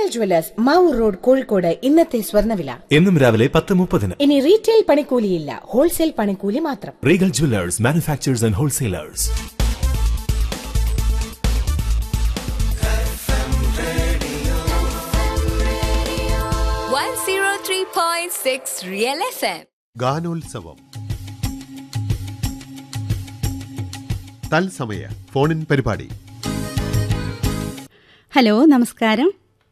Regal jewellers Mavoor road Kozhikode ഇന്നത്തെ സ്വർണ്ണവില എന്നും രാവിലെ പത്ത് മുപ്പതിന് ഇനി റീറ്റെയിൽ പണിക്കൂലിയില്ല ഹോൾസെയിൽ പണിക്കൂലി മാത്രം Regal jewellers manufacturers and wholesalers one zero three point six Real FM. ഗാനോത്സവം തത്സമയ ഫോണിൻ പരിപാടി ഹലോ നമസ്കാരം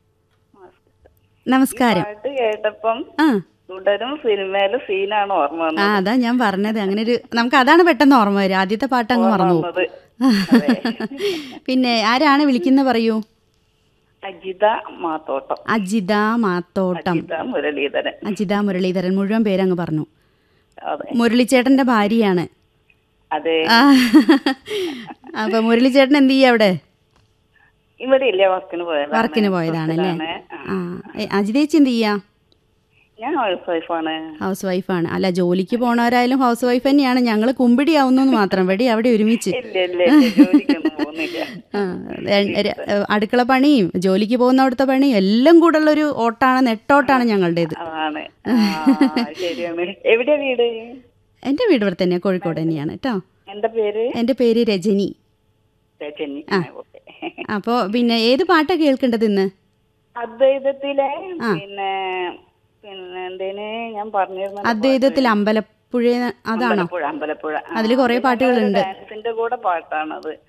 നമസ്കാരം പാട്ട് കേട്ടപ്പം ആ തുടരും സിനിമയിലെ സീനാണ് ഓർമ്മ ആ വന്നത് അതാ ഞാൻ പറഞ്ഞത് അങ്ങനെ ഒരു നമുക്ക് അതാണ് പെട്ടെന്ന് ഓർമ്മ വരും ആദ്യത്തെ പാട്ട് അങ്ങ് മറന്നു പോകും. വന്നത്. പിന്നെ ആരാണ് വിളിക്കുന്ന പറയൂ അജിത മാത്തോട്ടം അജിത മാത്തോട്ടം അജിത മുരളീധരൻ അജിത മുരളീധരൻ മുഴുവൻ പേരങ്ങ് പറഞ്ഞു അതെ മുരളിച്ചേട്ടന്റെ ഭാര്യയാണ് അതെ ആ. അപ്പൊ മുരളിച്ചേട്ടൻ എന്ത് ചെയ്യ അവിടെ ഇവിടെ ഇല്ല വർക്കിന് പോയതാണ് വർക്കിന് പോയതാണല്ലേ പുറത്തിലാണ്. ആ ഏ, അജിതേച്ചി എന്ത് ചെയ്യാ ഞാൻ ഹൗസ് വൈഫാണ് ഹൗസ് വൈഫാണ് അല്ല ജോലിക്ക് പോണവരായാലും ഹൗസ് വൈഫ് തന്നെയാണ് ഞങ്ങൾ കുമ്പിടി ആവുന്നു മാത്രം വെടി അവിടെ ഒരുമിച്ച് ഇല്ല ഇല്ല ഇല്ല, ജോലിക്കൊന്നും പോകുന്നില്ല ആ, ര- ര- അടുക്കള പണിയും ജോലിക്ക് പോകുന്ന അവിടുത്തെ പണിയും എല്ലാം കൂടെ ഉള്ളൊരു ഓട്ടാണ് നെട്ടോട്ടാണ് ഞങ്ങളുടേത് അതാണ് ആ, ശരിയാണ് എവിടെയാ വീട് എൻ്റെ വീട് ഇവിടെ തന്നെയാണ് കോഴിക്കോട് തന്നെയാണ് കേട്ടോ എന്റെ പേര് എൻ്റെ പേര് രജനി രജനി ഓക്കെ അപ്പോൾ പിന്നെ ഏത് പാട്ടാണ് കേൾക്കേണ്ടത് ഇന്ന് അദ്വൈതത്തിലെ പിന്നെ പിന്നെ എന്തേന് ഞാൻ പറഞ്ഞിരുന്ന അദ്വൈതത്തിൽ അമ്പലപ്പുഴ അതാണോ അമ്പലപ്പുഴ അമ്പലപ്പുഴ അതില് കുറേ പാട്ടുകളുണ്ട്. ഡാൻസിന്റെ കൂടെ പാട്ടാണത്